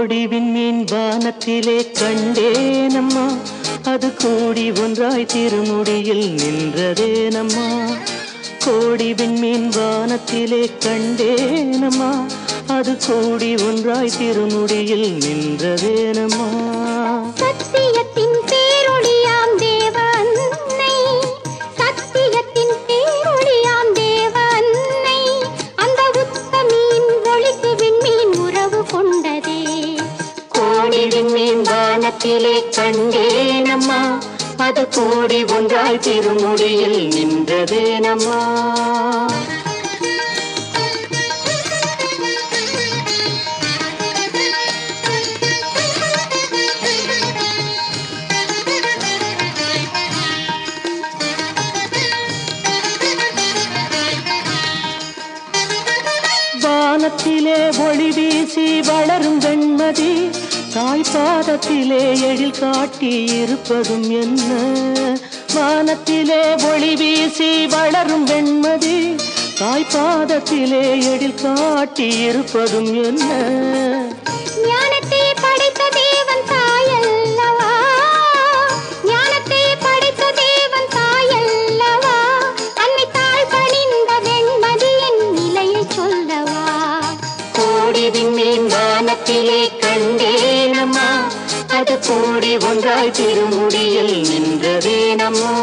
கோடி விண்மீன் வானத்திலே கண்டேனம்மா அது கூடி ஒன்றாய் திருமுடியில் நின்றதேனம்மா கோடி விண்மீன் வானத்திலே கண்டேனம்மா அது கூடி ஒன்றாய் திருமுடியில் நின்றதேனம்மா சத்தியத்தின் பேரொளியாம் தேவ அன்னை சத்தியத்தின் பேரொளியாம் தேவ அன்னை அந்த உத்தமியின் ஒளிக்கு விண்மீன் உறவு கொண்டதே கோடி விண்மீன் வானத்திலே கண்டேனம்மா அது கூடி ஒன்றாய் திருமுடியில் நின்றதேனம்மா வானத்திலே ஒளி வீசி வளரும் வெண்மதி தாய் பாதத்திலே எழில் காட்டி இருப்பதும் என்ன வானத்திலே ஒளி வீசி வளரும் வெண்மதி தாய் பாதத்திலே எழில் காட்டி இருப்பதும் என்ன ஞானத்தை படைத்த தேவன் தாயல்லவா ஞானத்தை படைத்த தேவன் தாயல்லவா அன்னை தாழ் பணிந்த வெண்மதியின் நிலையை சொல்லவா கோடி விண்மீன் வானத்திலே கண்டேனம்மா அது கூடி ஒன்றாய் திருமுடியில் நின்றதேனம்மா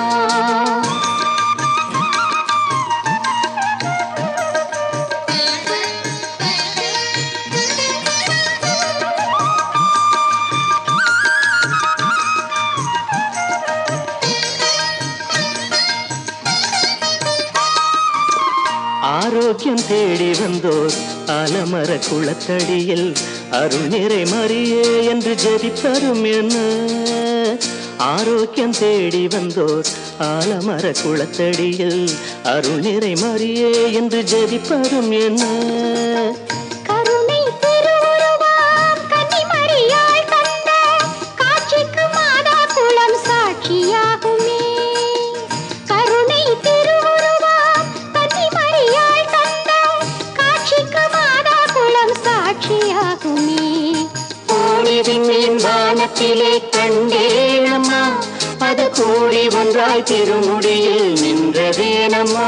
ஆரோக்கியம் தேடி வந்தோர் அலமர குளத்தடியில் அருள் நிறை மறியே என்று ஜெபிப்பதும் என்ன ஆரோக்கியம் தேடி வந்தோர் ஆலமர குளத்தடியில் அருள் நிறை மறியே என்று ஜெபிப்பதும் என்ன கருணை திருவுருவாம் கன்னிமரியாள் தந்த காட்சிக்கு மாதா குலம் சாட்சியாகுமே கருணை திருவுருவாம் கன்னிமரியாள் தந்த காட்சிக்கு மாதா குலம் சாட்சியாகுமே கோடி விண்மீன் வானத்திலே கண்டேனம்மா அது கூடி ஒன்றாய் திருமுடியில் நின்றதேனம்மா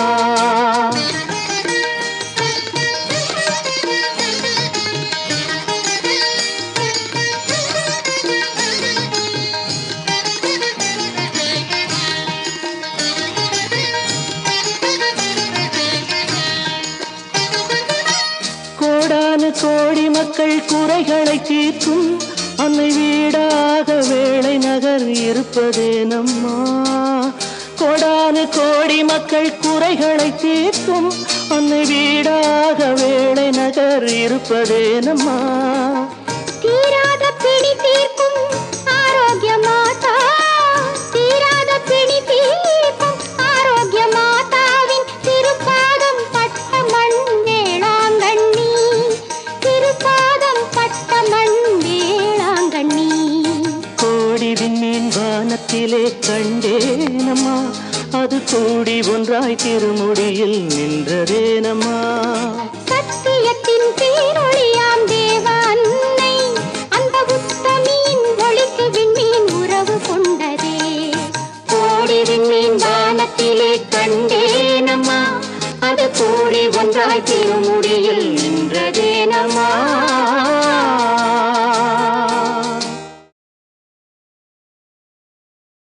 கோடானு கோடி மக்கள் குறைகளை தீர்க்கும் அன்னை வீடாக வேளை நகர் இருப்பதே நம்மா கோடானு கோடி மக்கள் குறைகளை தீர்க்கும் அன்னை வீடாக வேளை நகர் இருப்பதே நம்மா தீராத பிணி தீர்க்கும் ஆரோக்கிய மாதா தீராத பிணி தீர்க்கும் ஆரோக்கிய மாதாவின் திருப்பாதம் பட்ட மண் வேளாங்கண்ணி திருப்பாதம் பட்ட மண் வேளாங்கண்ணி கோடி விண்மீன் வானத்திலே கண்டேனம்மா அது கூடி ஒன்றாய் திருமுடியில் நின்றதேனம்மா சத்தியத்தின் பேரொளியாம் தேவ அன்னை அந்த உத்தமியின் ஒளிக்கு விண்மீன் உறவு கொண்டதே கோடி விண்மீன் வானத்திலே கண்டேனம்மா அது கூடி ஒன்றாய் திருமுடி